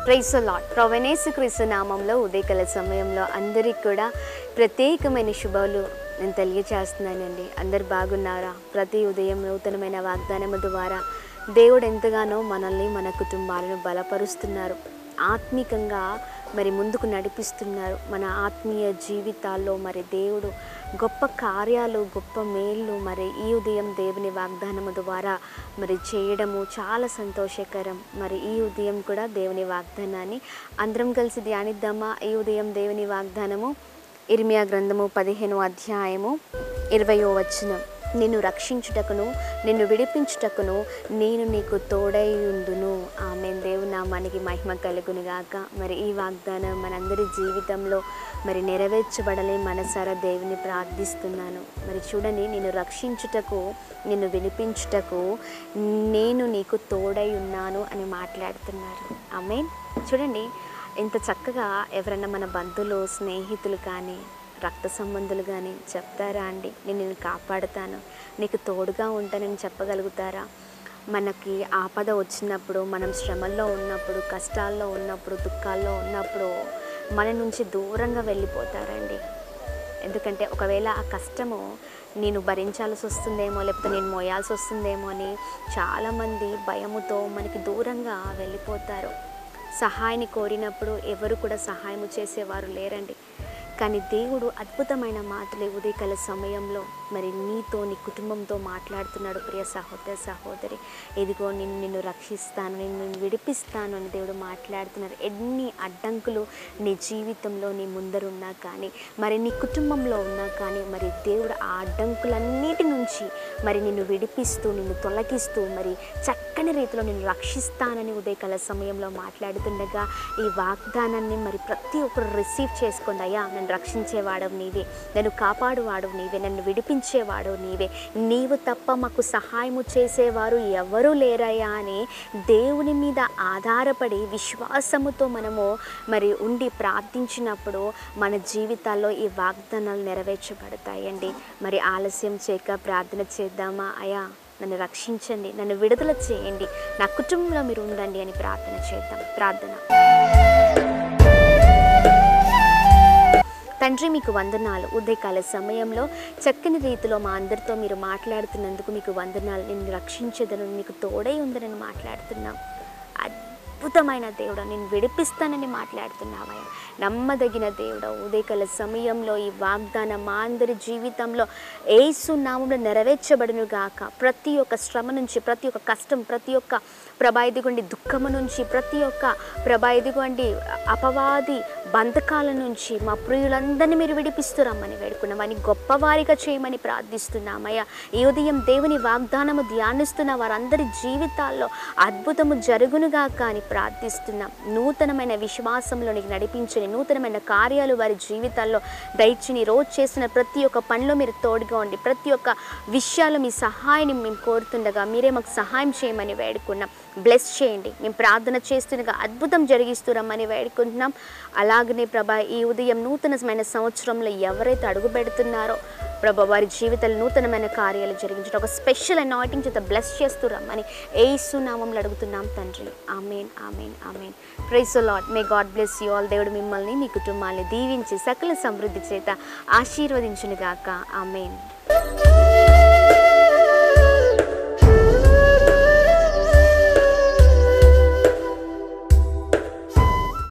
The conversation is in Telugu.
ప్రైస్ లాడ్ ప్రవణేశు క్రీస్తు నామంలో ఉదయకాల సమయంలో అందరికి కూడా ప్రత్యేకమైన శుభాలు నేను తెలియచేస్తున్నానండి అందరు బాగున్నారా ప్రతి ఉదయం నూతనమైన వాగ్దానము ద్వారా దేవుడు ఎంతగానో మనల్ని మన కుటుంబాలను బలపరుస్తున్నారు ఆత్మీకంగా మరి ముందుకు నడిపిస్తున్నారు మన ఆత్మీయ జీవితాల్లో మరి దేవుడు గొప్ప కార్యాలు గొప్ప మేళ్ళు మరి ఈ ఉదయం దేవుని వాగ్దానము ద్వారా మరి చేయడము చాలా సంతోషకరం మరి ఈ ఉదయం కూడా దేవుని వాగ్దానాన్ని అందరం కలిసి ధ్యానిద్దామా ఈ ఉదయం దేవుని వాగ్దానము ఇర్మియా గ్రంథము పదిహేను అధ్యాయము ఇరవయో వచనం నిన్ను రక్షించుటకును నిన్ను విడిపించుటకును నేను నీకు తోడై ఉండును ఆమె దేవుని నామానికి మహిమ కలుగును గాక మరి ఈ వాగ్దానం మనందరి జీవితంలో మరి నెరవేర్చబడలే మనసారా దేవుని ప్రార్థిస్తున్నాను మరి చూడండి నిన్ను రక్షించుటకు నిన్ను వినిపించుటకు నేను నీకు తోడై ఉన్నాను అని మాట్లాడుతున్నారు ఆమె చూడండి ఇంత చక్కగా ఎవరైనా మన బంధువులు స్నేహితులు కానీ రక్త సంబంధులు కానీ చెప్తారా అండి నేను నిన్ను కాపాడుతాను నీకు తోడుగా ఉంటానని చెప్పగలుగుతారా మనకి ఆపద వచ్చినప్పుడు మనం శ్రమల్లో ఉన్నప్పుడు కష్టాల్లో ఉన్నప్పుడు దుఃఖాల్లో ఉన్నప్పుడు మన నుంచి దూరంగా వెళ్ళిపోతారండి ఎందుకంటే ఒకవేళ ఆ కష్టము నేను భరించాల్సి వస్తుందేమో లేకపోతే నేను మోయాల్సి వస్తుందేమో అని చాలామంది భయముతో మనకి దూరంగా వెళ్ళిపోతారు సహాయాన్ని కోరినప్పుడు ఎవరు కూడా సహాయం చేసేవారు లేరండి కానీ దేవుడు అద్భుతమైన మాటలు ఈ ఉదయకాల సమయంలో మరి నీతో నీ కుటుంబంతో మాట్లాడుతున్నాడు ప్రియ సహోదర సహోదరి ఇదిగో నిన్ను నిన్ను రక్షిస్తాను నిన్ను నిన్ను విడిపిస్తాను అని దేవుడు మాట్లాడుతున్నారు ఎన్ని అడ్డంకులు నీ జీవితంలో నీ ముందరున్నా కానీ మరి నీ కుటుంబంలో ఉన్నా కానీ మరి దేవుడు ఆ అడ్డంకులన్నిటి నుంచి మరి నిన్ను విడిపిస్తూ నిన్ను తొలగిస్తూ మరి చక్కని రీతిలో నిన్ను రక్షిస్తానని ఉదయకాల సమయంలో మాట్లాడుతుండగా ఈ వాగ్దానాన్ని మరి ప్రతి ఒక్కరు రిసీవ్ చేసుకోండి అయ్యా నన్ను రక్షించేవాడవు నీవే నన్ను కాపాడువాడు నీవే నన్ను విడిపించేవాడు నీవే నీవు తప్ప మాకు సహాయము చేసేవారు ఎవరూ లేరయ్యా అని దేవుని మీద ఆధారపడి విశ్వాసముతో మనము మరి ఉండి ప్రార్థించినప్పుడు మన జీవితాల్లో ఈ వాగ్దానాలు నెరవేర్చబడతాయండి మరి ఆలస్యం చేయక ప్రార్థన చేద్దామా అయా నన్ను రక్షించండి నన్ను విడుదల చేయండి నా కుటుంబంలో మీరు ఉండండి అని ప్రార్థన చేద్దాం ప్రార్థన తండ్రి మీకు వందనాలు ఉదయకాల సమయంలో చక్కని రీతిలో మా అందరితో మీరు మాట్లాడుతున్నందుకు మీకు వందనాలు నేను రక్షించదను మీకు తోడై ఉందని మాట్లాడుతున్నాం అద్భుతమైన దేవుడు నేను విడిపిస్తానని మాట్లాడుతున్నావయ్యా నమ్మదగిన దేవుడు ఉదయకాల సమయంలో ఈ వాగ్దానం మా అందరి జీవితంలో ఏసు నామంలో నెరవేర్చబడును గాక ప్రతి ఒక్క శ్రమ నుంచి ప్రతి ఒక్క కష్టం ప్రతి ఒక్క ప్రభా ఇదిగోండి దుఃఖము నుంచి ప్రతి ఒక్క ప్రభా ఇదిగోండి అపవాది బంధకాల నుంచి మా ప్రియులందరినీ మీరు విడిపిస్తురమ్మని వేడుకున్నాం అని గొప్పవారిగా చేయమని ప్రార్థిస్తున్నామయ్యా ఈ ఉదయం దేవుని వాగ్దానము ధ్యానిస్తున్న వారందరి జీవితాల్లో అద్భుతము జరుగునుగా కానీ ప్రార్థిస్తున్నాం నూతనమైన విశ్వాసంలో నీకు నడిపించని నూతనమైన కార్యాలు వారి జీవితాల్లో దయచిని రోజు చేసిన ప్రతి ఒక్క పనిలో మీరు తోడుగా ఉండి ప్రతి ఒక్క విషయాలు మీ సహాయాన్ని మేము కోరుతుండగా మీరే మాకు సహాయం చేయమని వేడుకున్నాం బ్లెస్ చేయండి మేము ప్రార్థన చేస్తుండగా అద్భుతం జరిగిస్తురమ్మని వేడుకుంటున్నాం అలాగనే ప్రభా ఈ ఉదయం నూతనమైన సంవత్సరంలో ఎవరైతే అడుగు పెడుతున్నారో ప్రభా వారి జీవితాలు నూతనమైన కార్యాలు జరిగించడం ఒక స్పెషల్ అనాయింటింగ్ చేత బ్లెస్ చేస్తురమ్మని ఏసు నామంలో అడుగుతున్నాం తండ్రి amen amen amen praise Lord may God bless you all దేవుడు మిమ్మల్ని మీ కుటుంబాన్ని దీవించి సకల సమృద్ధి చేత ఆశీర్వదించునుగాక ఆమెన్